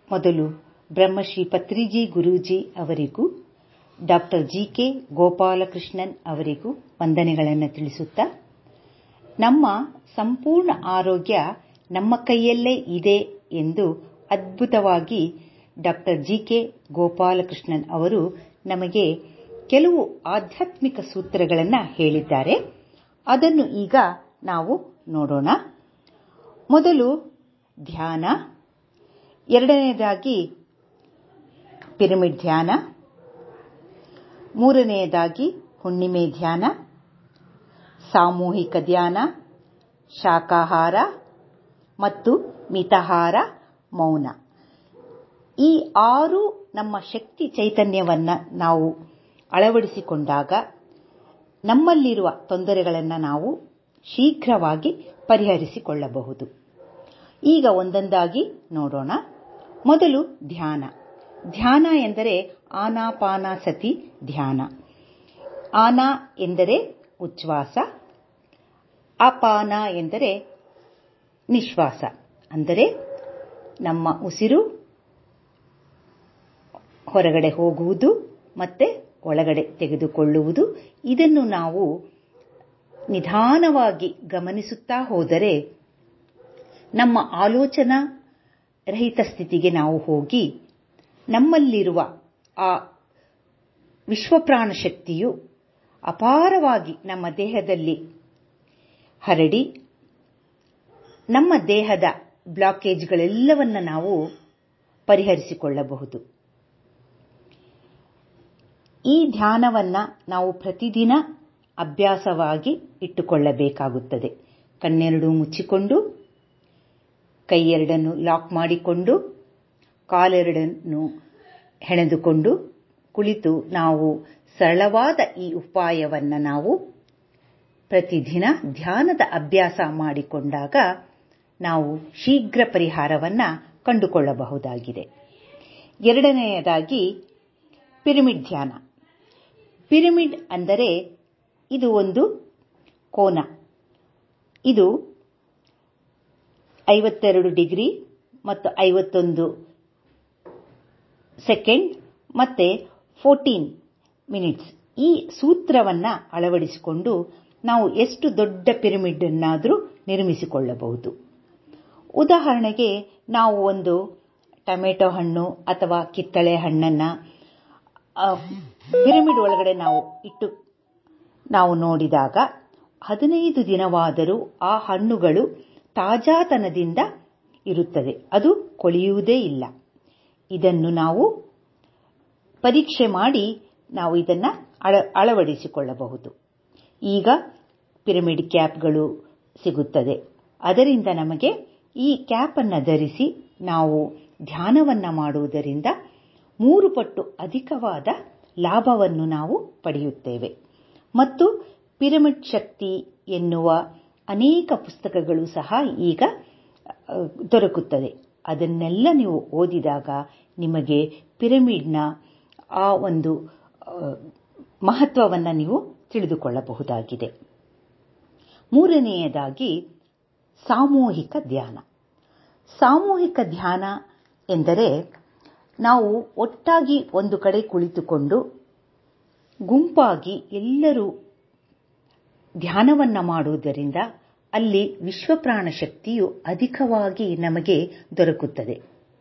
ಮೊದಲು ಬ್ರಹ್ಮಶ್ರೀ ಪತ್ರಿಜಿ ಗುರೂಜಿ ಅವರಿಗೂ ಡಾ ಜಿ ಕೆ ಗೋಪಾಲಕೃಷ್ಣನ್ ಅವರಿಗೂ ವಂದನೆಗಳನ್ನು ತಿಳಿಸುತ್ತಾ ನಮ್ಮ ಸಂಪೂರ್ಣ ಆರೋಗ್ಯ ನಮ್ಮ ಕೈಯಲ್ಲೇ ಇದೆ ಎಂದು ಅದ್ಭುತವಾಗಿ ಡಾ ಜಿ ಕೆ ಗೋಪಾಲಕೃಷ್ಣನ್ ಅವರು ನಮಗೆ ಕೆಲವು ಆಧ್ಯಾತ್ಮಿಕ ಸೂತ್ರಗಳನ್ನು ಹೇಳಿದ್ದಾರೆ ಅದನ್ನು ಈಗ ನಾವು ನೋಡೋಣ ಮೊದಲು ಧ್ಯಾನ ಎರಡನೆಯದಾಗಿ ಪಿರಮಿಡ್ ಧ್ಯಾನ ಮೂರನೆಯದಾಗಿ ಹುಣ್ಣಿಮೆ ಧ್ಯಾನ ಸಾಮೂಹಿಕ ಧ್ಯಾನ ಶಾಕಾಹಾರ ಮತ್ತು ಮಿತಾಹಾರ ಮೌನ ಈ ಆರು ನಮ್ಮ ಶಕ್ತಿ ಚೈತನ್ಯವನ್ನು ನಾವು ಅಳವಡಿಸಿಕೊಂಡಾಗ ನಮ್ಮಲ್ಲಿರುವ ತೊಂದರೆಗಳನ್ನು ನಾವು ಶೀಘ್ರವಾಗಿ ಪರಿಹರಿಸಿಕೊಳ್ಳಬಹುದು ಈಗ ಒಂದೊಂದಾಗಿ ನೋಡೋಣ ಮೊದಲು ಧ್ಯಾನ ಧ್ಯಾನ ಎಂದರೆ ಆನಾಪಾನಸತಿ ಧ್ಯಾನ ಆನಾ ಎಂದರೆ ಉಚ್ಛ್ವಾಸ ಅಪಾನ ಎಂದರೆ ನಿಶ್ವಾಸ ಅಂದರೆ ನಮ್ಮ ಉಸಿರು ಹೊರಗಡೆ ಹೋಗುವುದು ಮತ್ತೆ ಒಳಗಡೆ ತೆಗೆದುಕೊಳ್ಳುವುದು ಇದನ್ನು ನಾವು ನಿಧಾನವಾಗಿ ಗಮನಿಸುತ್ತಾ ಹೋದರೆ ನಮ್ಮ ಆಲೋಚನಾ ರಹಿತ ಸ್ಥಿತಿಗೆ ನಾವು ಹೋಗಿ ನಮ್ಮಲ್ಲಿರುವ ಆ ವಿಶ್ವಪ್ರಾಣ ಶಕ್ತಿಯು ಅಪಾರವಾಗಿ ನಮ್ಮ ದೇಹದಲ್ಲಿ ಹರಡಿ ನಮ್ಮ ದೇಹದ ಬ್ಲಾಕೇಜ್ಗಳೆಲ್ಲವನ್ನು ನಾವು ಪರಿಹರಿಸಿಕೊಳ್ಳಬಹುದು ಈ ಧ್ಯಾನವನ್ನು ನಾವು ಪ್ರತಿದಿನ ಅಭ್ಯಾಸವಾಗಿ ಇಟ್ಟುಕೊಳ್ಳಬೇಕಾಗುತ್ತದೆ ಕಣ್ಣೆರಡು ಮುಚ್ಚಿಕೊಂಡು ಕೈಯೆರಡನ್ನು ಲಾಕ್ ಮಾಡಿಕೊಂಡು ಕಾಲೆರಡನ್ನು ಹೆಣೆದುಕೊಂಡು ಕುಳಿತು ನಾವು ಸರಳವಾದ ಈ ಉಪಾಯವನ್ನು ನಾವು ಪ್ರತಿದಿನ ಧ್ಯಾನದ ಅಭ್ಯಾಸ ಮಾಡಿಕೊಂಡಾಗ ನಾವು ಶೀಘ್ರ ಪರಿಹಾರವನ್ನು ಕಂಡುಕೊಳ್ಳಬಹುದಾಗಿದೆ ಎರಡನೆಯದಾಗಿ ಪಿರಮಿಡ್ ಧ್ಯಾನ ಪಿರಮಿಡ್ ಅಂದರೆ ಇದು ಒಂದು ಕೋನ ಇದು ಐವತ್ತೆರಡು ಡಿಗ್ರಿ ಮತ್ತು ಐವತ್ತೊಂದು ಸೆಕೆಂಡ್ ಮತ್ತೆ ಫೋರ್ಟೀನ್ ಮಿನಿಟ್ಸ್ ಈ ಸೂತ್ರವನ್ನು ಅಳವಡಿಸಿಕೊಂಡು ನಾವು ಎಷ್ಟು ದೊಡ್ಡ ಪಿರಮಿಡ್ ಅನ್ನಾದರೂ ನಿರ್ಮಿಸಿಕೊಳ್ಳಬಹುದು ಉದಾಹರಣೆಗೆ ನಾವು ಒಂದು ಟೊಮೆಟೊ ಹಣ್ಣು ಅಥವಾ ಕಿತ್ತಳೆ ಹಣ್ಣನ್ನು ಪಿರಮಿಡ್ ಒಳಗಡೆ ನಾವು ಇಟ್ಟು ನಾವು ನೋಡಿದಾಗ ಹದಿನೈದು ದಿನವಾದರೂ ಆ ಹಣ್ಣುಗಳು ತಾಜಾತನದಿಂದ ಇರುತ್ತದೆ ಅದು ಕೊಳೆಯುವುದೇ ಇಲ್ಲ ಇದನ್ನು ನಾವು ಪರೀಕ್ಷೆ ಮಾಡಿ ನಾವು ಇದನ್ನು ಅಳವಡಿಸಿಕೊಳ್ಳಬಹುದು ಈಗ ಪಿರಮಿಡ್ ಕ್ಯಾಪ್ಗಳು ಸಿಗುತ್ತದೆ ಅದರಿಂದ ನಮಗೆ ಈ ಕ್ಯಾಪ್ ಅನ್ನು ಧರಿಸಿ ನಾವು ಧ್ಯಾನವನ್ನು ಮಾಡುವುದರಿಂದ ಮೂರು ಪಟ್ಟು ಅಧಿಕವಾದ ಲಾಭವನ್ನು ನಾವು ಪಡೆಯುತ್ತೇವೆ ಮತ್ತು ಪಿರಮಿಡ್ ಶಕ್ತಿ ಎನ್ನುವ ಅನೇಕ ಪುಸ್ತಕಗಳು ಸಹ ಈಗ ದೊರಕುತ್ತದೆ ಅದನ್ನೆಲ್ಲ ನೀವು ಓದಿದಾಗ ನಿಮಗೆ ಪಿರಮಿಡ್ನ ಆ ಒಂದು ಮಹತ್ವವನ್ನು ನೀವು ತಿಳಿದುಕೊಳ್ಳಬಹುದಾಗಿದೆ ಮೂರನೆಯದಾಗಿ ಸಾಮೂಹಿಕ ಧ್ಯಾನ ಸಾಮೂಹಿಕ ಧ್ಯಾನ ಎಂದರೆ ನಾವು ಒಟ್ಟಾಗಿ ಒಂದು ಕಡೆ ಕುಳಿತುಕೊಂಡು ಗುಂಪಾಗಿ ಎಲ್ಲರೂ ಧ್ಯಾನವನ್ನು ಮಾಡುವುದರಿಂದ ಅಲ್ಲಿ ವಿಶ್ವಪ್ರಾಣ ಶಕ್ತಿಯು ಅಧಿಕವಾಗಿ ನಮಗೆ ದೊರಕುತ್ತದೆ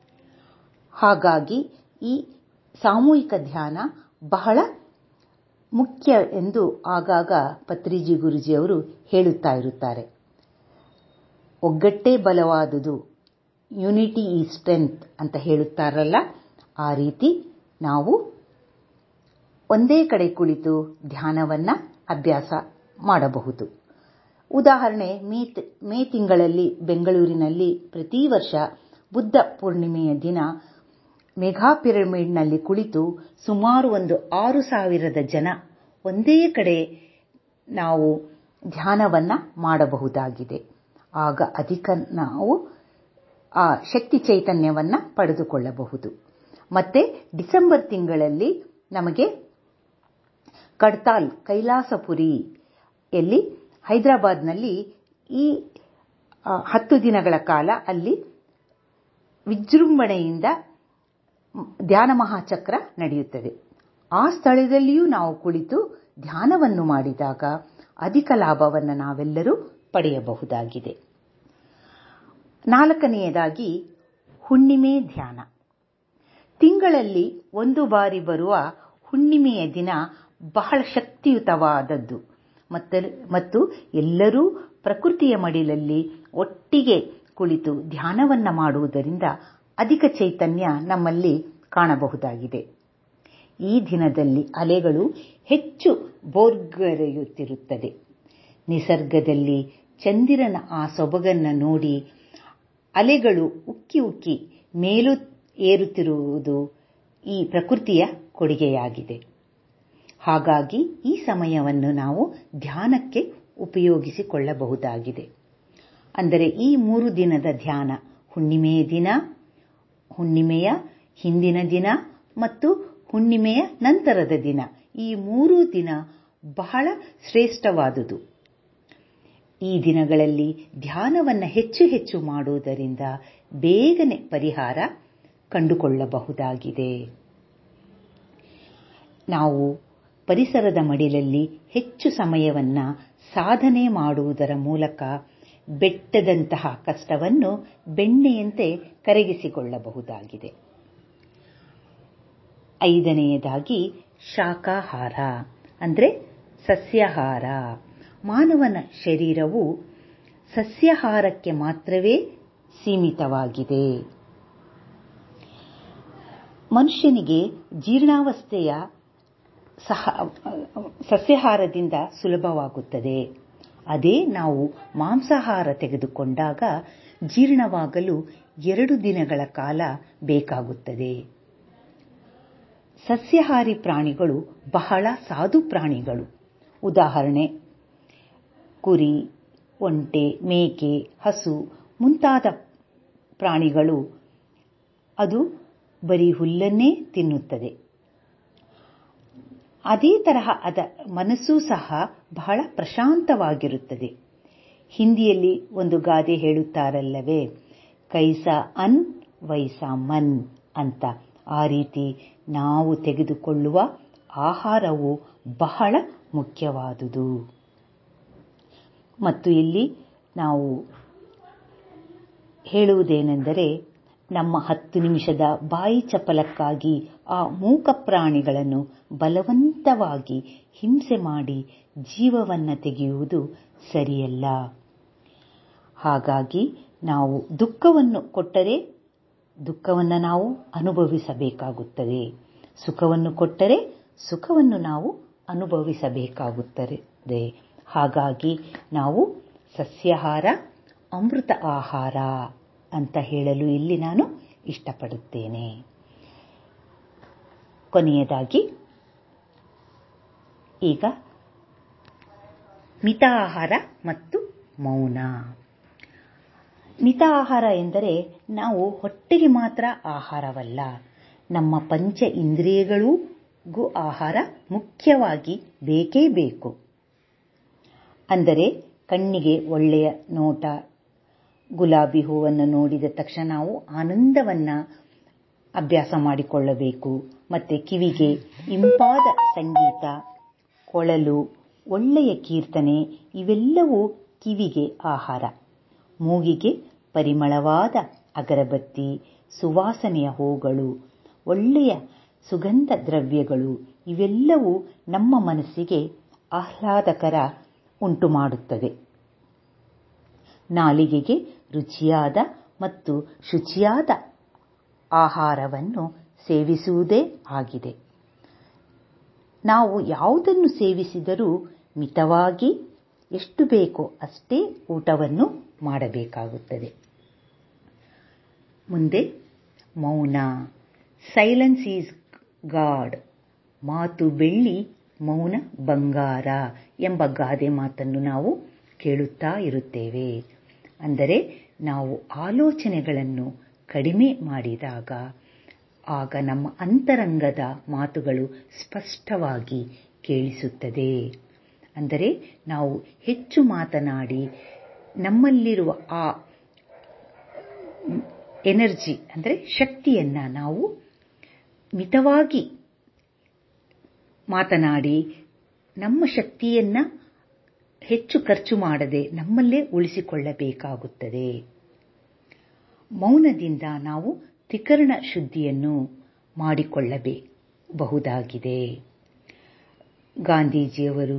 ಹಾಗಾಗಿ ಈ ಸಾಮೂಹಿಕ ಧ್ಯಾನ ಬಹಳ ಮುಖ್ಯ ಎಂದು ಆಗಾಗ ಪತ್ರಿಜಿ ಗುರುಜಿಯವರು ಹೇಳುತ್ತಾ ಇರುತ್ತಾರೆ ಒಗ್ಗಟ್ಟೇ ಬಲವಾದುದು ಯುನಿಟಿ ಈ ಸ್ಟ್ರೆಂತ್ ಅಂತ ಹೇಳುತ್ತಾರಲ್ಲ ಆ ರೀತಿ ನಾವು ಒಂದೇ ಕಡೆ ಕುಳಿತು ಧ್ಯಾನವನ್ನು ಅಭ್ಯಾಸ ಮಾಡಬಹುದು ಉದಾಹರಣೆ ಮೇ ತಿಂಗಳಲ್ಲಿ ಬೆಂಗಳೂರಿನಲ್ಲಿ ಪ್ರತಿ ವರ್ಷ ಬುದ್ಧ ಪೂರ್ಣಿಮೆಯ ದಿನ ಮೆಗಾ ಪಿರಮಿಡ್ನಲ್ಲಿ ಕುಳಿತು ಸುಮಾರು ಒಂದು ಆರು ಸಾವಿರದ ಜನ ಒಂದೇ ಕಡೆ ನಾವು ಧ್ಯಾನವನ್ನು ಮಾಡಬಹುದಾಗಿದೆ ಆಗ ಅಧಿಕ ನಾವು ಆ ಶಕ್ತಿ ಚೈತನ್ಯವನ್ನು ಪಡೆದುಕೊಳ್ಳಬಹುದು ಮತ್ತೆ ಡಿಸೆಂಬರ್ ತಿಂಗಳಲ್ಲಿ ನಮಗೆ ಕಡ್ತಾಲ್ ಕೈಲಾಸಪುರಿಯಲ್ಲಿ ಹೈದರಾಬಾದ್ನಲ್ಲಿ ಈ ಹತ್ತು ದಿನಗಳ ಕಾಲ ಅಲ್ಲಿ ವಿಜೃಂಭಣೆಯಿಂದ ಧ್ಯಾನ ಮಹಾಚಕ್ರ ನಡೆಯುತ್ತದೆ ಆ ಸ್ಥಳದಲ್ಲಿಯೂ ನಾವು ಕುಳಿತು ಧ್ಯಾನವನ್ನು ಮಾಡಿದಾಗ ಅಧಿಕ ಲಾಭವನ್ನು ನಾವೆಲ್ಲರೂ ಪಡೆಯಬಹುದಾಗಿದೆ ನಾಲ್ಕನೆಯದಾಗಿ ಹುಣ್ಣಿಮೆ ಧ್ಯಾನ ತಿಂಗಳಲ್ಲಿ ಒಂದು ಬಾರಿ ಬರುವ ಹುಣ್ಣಿಮೆಯ ದಿನ ಬಹಳ ಶಕ್ತಿಯುತವಾದದ್ದು ಮತ್ತು ಎಲ್ಲರೂ ಪ್ರಕೃತಿಯ ಮಡಿಲಲ್ಲಿ ಒಟ್ಟಿಗೆ ಕುಳಿತು ಧ್ಯಾನವನ್ನು ಮಾಡುವುದರಿಂದ ಅಧಿಕ ಚೈತನ್ಯ ನಮ್ಮಲ್ಲಿ ಕಾಣಬಹುದಾಗಿದೆ ಈ ದಿನದಲ್ಲಿ ಅಲೆಗಳು ಹೆಚ್ಚು ಭೋರ್ಗರೆಯುತ್ತಿರುತ್ತದೆ ನಿಸರ್ಗದಲ್ಲಿ ಚಂದಿರನ ಆ ಸೊಬಗನ್ನು ನೋಡಿ ಅಲೆಗಳು ಉಕ್ಕಿ ಉಕ್ಕಿ ಮೇಲು ಏರುತ್ತಿರುವುದು ಈ ಪ್ರಕೃತಿಯ ಕೊಡುಗೆಯಾಗಿದೆ ಹಾಗಾಗಿ ಈ ಸಮಯವನ್ನು ನಾವು ಧ್ಯಾನಕ್ಕೆ ಉಪಯೋಗಿಸಿಕೊಳ್ಳಬಹುದಾಗಿದೆ ಅಂದರೆ ಈ ಮೂರು ದಿನದ ಧ್ಯಾನ ಹುಣ್ಣಿಮೆಯ ದಿನ ಹುಣ್ಣಿಮೆಯ ಹಿಂದಿನ ದಿನ ಮತ್ತು ಹುಣ್ಣಿಮೆಯ ನಂತರದ ದಿನ ಈ ಮೂರೂ ದಿನ ಬಹಳ ಶ್ರೇಷ್ಠವಾದುದು ಈ ದಿನಗಳಲ್ಲಿ ಧ್ಯಾನವನ್ನು ಹೆಚ್ಚು ಹೆಚ್ಚು ಮಾಡುವುದರಿಂದ ಬೇಗನೆ ಪರಿಹಾರ ಕಂಡುಕೊಳ್ಳಬಹುದಾಗಿದೆ ನಾವು ಪರಿಸರದ ಮಡಿಲಲ್ಲಿ ಹೆಚ್ಚು ಸಮಯವನ್ನು ಸಾಧನೆ ಮಾಡುವುದರ ಮೂಲಕ ಬೆಟ್ಟದಂತಹ ಕಷ್ಟವನ್ನು ಬೆಣ್ಣೆಯಂತೆ ಕರಗಿಸಿಕೊಳ್ಳಬಹುದಾಗಿದೆ ಐದನೆಯದಾಗಿ ಶಾಕಾಹಾರ ಅಂದರೆ ಸಸ್ಯಾಹಾರ ಮಾನವನ ಶರೀರವು ಸಸ್ಯಾಹಾರಕ್ಕೆ ಮಾತ್ರವೇ ಸೀಮಿತವಾಗಿದೆ ಮನುಷ್ಯನಿಗೆ ಜೀರ್ಣಾವಸ್ಥೆಯ ಸಸ್ಯಾಹಾರದಿಂದ ಸುಲಭವಾಗುತ್ತದೆ ಅದೇ ನಾವು ಮಾಂಸಾಹಾರ ತೆಗೆದುಕೊಂಡಾಗ ಜೀರ್ಣವಾಗಲು ಎರಡು ದಿನಗಳ ಕಾಲ ಬೇಕಾಗುತ್ತದೆ ಸಸ್ಯಾಹಾರಿ ಪ್ರಾಣಿಗಳು ಬಹಳ ಸಾಧು ಪ್ರಾಣಿಗಳು ಉದಾಹರಣೆ ಕುರಿ ಒಂಟೆ ಮೇಕೆ ಹಸು ಮುಂತಾದ ಪ್ರಾಣಿಗಳು ಅದು ಬರೀ ಹುಲ್ಲನ್ನೇ ತಿನ್ನುತ್ತದೆ ಅದೇ ತರಹ ಅದ ಮನಸ್ಸೂ ಸಹ ಬಹಳ ಪ್ರಶಾಂತವಾಗಿರುತ್ತದೆ ಹಿಂದಿಯಲ್ಲಿ ಒಂದು ಗಾದೆ ಹೇಳುತ್ತಾರಲ್ಲವೇ ಕೈಸಾ ಅನ್ ವೈಸಾ ಮನ್ ಅಂತ ಆ ರೀತಿ ನಾವು ತೆಗೆದುಕೊಳ್ಳುವ ಆಹಾರವು ಬಹಳ ಮುಖ್ಯವಾದುದು ಮತ್ತು ಇಲ್ಲಿ ನಾವು ಹೇಳುವುದೇನೆಂದರೆ ನಮ್ಮ ಹತ್ತು ನಿಮಿಷದ ಬಾಯಿ ಚಪಲಕ್ಕಾಗಿ ಆ ಮೂಕ ಪ್ರಾಣಿಗಳನ್ನು ಬಲವಂತವಾಗಿ ಹಿಂಸೆ ಮಾಡಿ ಜೀವವನ್ನು ತೆಗೆಯುವುದು ಸರಿಯಲ್ಲ ಹಾಗಾಗಿ ನಾವು ದುಃಖವನ್ನು ಕೊಟ್ಟರೆ ದುಃಖವನ್ನು ನಾವು ಅನುಭವಿಸಬೇಕಾಗುತ್ತದೆ ಸುಖವನ್ನು ಕೊಟ್ಟರೆ ಸುಖವನ್ನು ನಾವು ಅನುಭವಿಸಬೇಕಾಗುತ್ತದೆ ಹಾಗಾಗಿ ನಾವು ಸಸ್ಯಾಹಾರ ಅಮೃತ ಆಹಾರ ಅಂತ ಹೇಳಲು ಇಲ್ಲಿ ನಾನು ಇಷ್ಟಪಡುತ್ತೇನೆ ಕೊನೆಯದಾಗಿ ಈಗ ಮಿತ ಆಹಾರ ಮತ್ತು ಮೌನ ಮಿತ ಆಹಾರ ಎಂದರೆ ನಾವು ಹೊಟ್ಟೆಗೆ ಮಾತ್ರ ಆಹಾರವಲ್ಲ ನಮ್ಮ ಪಂಚ ಇಂದ್ರಿಯಗಳಿಗೂ ಆಹಾರ ಮುಖ್ಯವಾಗಿ ಬೇಕೇ ಬೇಕು ಅಂದರೆ ಕಣ್ಣಿಗೆ ಒಳ್ಳೆಯ ನೋಟ ಗುಲಾಬಿ ಹೂವನ್ನು ನೋಡಿದ ತಕ್ಷಣ ನಾವು ಆನಂದವನ್ನು ಅಭ್ಯಾಸ ಮಾಡಿಕೊಳ್ಳಬೇಕು ಮತ್ತು ಕಿವಿಗೆ ಇಂಪಾದ ಸಂಗೀತ ಕೊಳಲು ಒಳ್ಳೆಯ ಕೀರ್ತನೆ ಇವೆಲ್ಲವೂ ಕಿವಿಗೆ ಆಹಾರ ಮೂಗಿಗೆ ಪರಿಮಳವಾದ ಅಗರಬತ್ತಿ ಸುವಾಸನೆಯ ಹೂಗಳು ಒಳ್ಳೆಯ ಸುಗಂಧ ದ್ರವ್ಯಗಳು ಇವೆಲ್ಲವೂ ನಮ್ಮ ಮನಸ್ಸಿಗೆ ಆಹ್ಲಾದಕರ ಉಂಟು ಮಾಡುತ್ತದೆ ನಾಲಿಗೆಗೆ ರುಚಿಯಾದ ಮತ್ತು ಶುಚಿಯಾದ ಆಹಾರವನ್ನು ಸೇವಿಸುವುದೇ ಆಗಿದೆ ನಾವು ಯಾವುದನ್ನು ಸೇವಿಸಿದರೂ ಮಿತವಾಗಿ ಎಷ್ಟು ಬೇಕೋ ಅಷ್ಟೇ ಊಟವನ್ನು ಮಾಡಬೇಕಾಗುತ್ತದೆ ಮುಂದೆ ಮೌನ ಸೈಲೆನ್ಸ್ ಈಸ್ ಗಾಡ್ ಮಾತು ಬೆಳ್ಳಿ ಮೌನ ಬಂಗಾರ ಎಂಬ ಗಾದೆ ಮಾತನ್ನು ನಾವು ಕೇಳುತ್ತಾ ಇರುತ್ತೇವೆ ಅಂದರೆ ನಾವು ಆಲೋಚನೆಗಳನ್ನು ಕಡಿಮೆ ಮಾಡಿದಾಗ ಆಗ ನಮ್ಮ ಅಂತರಂಗದ ಮಾತುಗಳು ಸ್ಪಷ್ಟವಾಗಿ ಕೇಳಿಸುತ್ತದೆ ಅಂದರೆ ನಾವು ಹೆಚ್ಚು ಮಾತನಾಡಿ ನಮ್ಮಲ್ಲಿರುವ ಆ ಎನರ್ಜಿ ಅಂದರೆ ಶಕ್ತಿಯನ್ನು ನಾವು ಮಿತವಾಗಿ ಮಾತನಾಡಿ ನಮ್ಮ ಶಕ್ತಿಯನ್ನ ಹೆಚ್ಚು ಖರ್ಚು ಮಾಡದೆ ನಮ್ಮಲ್ಲೇ ಉಳಿಸಿಕೊಳ್ಳಬೇಕಾಗುತ್ತದೆ ಮೌನದಿಂದ ನಾವು ತ್ರಿಕರಣ ಶುದ್ಧಿಯನ್ನು ಮಾಡಿಕೊಳ್ಳಬಹುದಾಗಿದೆ ಗಾಂಧೀಜಿಯವರು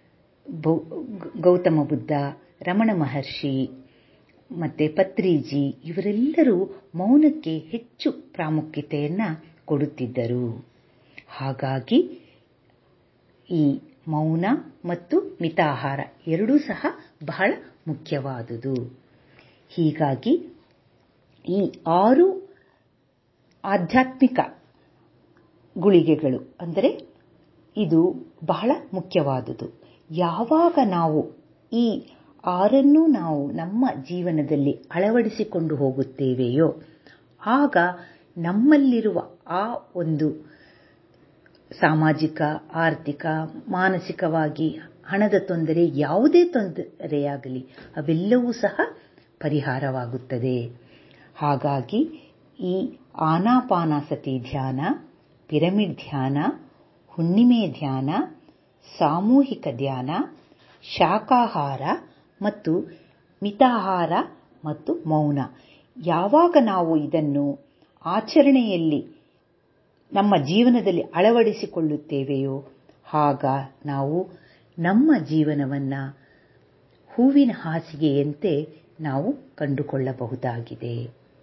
ಗೌತಮ ಬುದ್ಧ ರಮಣ ಮಹರ್ಷಿ ಮತ್ತೆ ಪತ್ರಿಜಿ ಇವರೆಲ್ಲರೂ ಮೌನಕ್ಕೆ ಹೆಚ್ಚು ಪ್ರಾಮುಖ್ಯತೆಯನ್ನ ಕೊಡುತ್ತಿದ್ದರು ಹಾಗಾಗಿ ಈ ಮೌನ ಮತ್ತು ಮಿತಾಹಾರ ಎರಡೂ ಸಹ ಬಹಳ ಮುಖ್ಯವಾದುದು ಹೀಗಾಗಿ ಈ ಆರು ಆಧ್ಯಾತ್ಮಿಕ ಗುಳಿಗೆಗಳು ಅಂದರೆ ಇದು ಬಹಳ ಮುಖ್ಯವಾದುದು ಯಾವಾಗ ನಾವು ಈ ಆರನ್ನೂ ನಾವು ನಮ್ಮ ಜೀವನದಲ್ಲಿ ಅಳವಡಿಸಿಕೊಂಡು ಹೋಗುತ್ತೇವೆಯೋ ಆಗ ನಮ್ಮಲ್ಲಿರುವ ಆ ಒಂದು ಸಾಮಾಜಿಕ ಆರ್ಥಿಕ ಮಾನಸಿಕವಾಗಿ ಹಣದ ತೊಂದರೆ ಯಾವುದೇ ತೊಂದರೆಯಾಗಲಿ ಅವೆಲ್ಲವೂ ಸಹ ಪರಿಹಾರವಾಗುತ್ತದೆ ಹಾಗಾಗಿ ಈ ಆನಾಪಾನಸತಿ ಧ್ಯಾನ ಪಿರಮಿಡ್ ಧ್ಯಾನ ಹುಣ್ಣಿಮೆ ಧ್ಯಾನ ಸಾಮೂಹಿಕ ಧ್ಯಾನ ಶಾಕಾಹಾರ ಮತ್ತು ಮಿತಾಹಾರ ಮತ್ತು ಮೌನ ಯಾವಾಗ ನಾವು ಇದನ್ನು ಆಚರಣೆಯಲ್ಲಿ ನಮ್ಮ ಜೀವನದಲ್ಲಿ ಅಳವಡಿಸಿಕೊಳ್ಳುತ್ತೇವೆಯೋ ಆಗ ನಾವು ನಮ್ಮ ಜೀವನವನ್ನ ಹೂವಿನ ಹಾಸಿಗೆಯಂತೆ ನಾವು ಕಂಡುಕೊಳ್ಳಬಹುದಾಗಿದೆ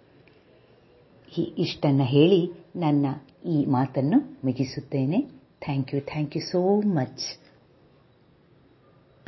ಇಷ್ಟನ್ನ ಹೇಳಿ ನನ್ನ ಈ ಮಾತನ್ನು ಮುಗಿಸುತ್ತೇನೆ thank you thank you so much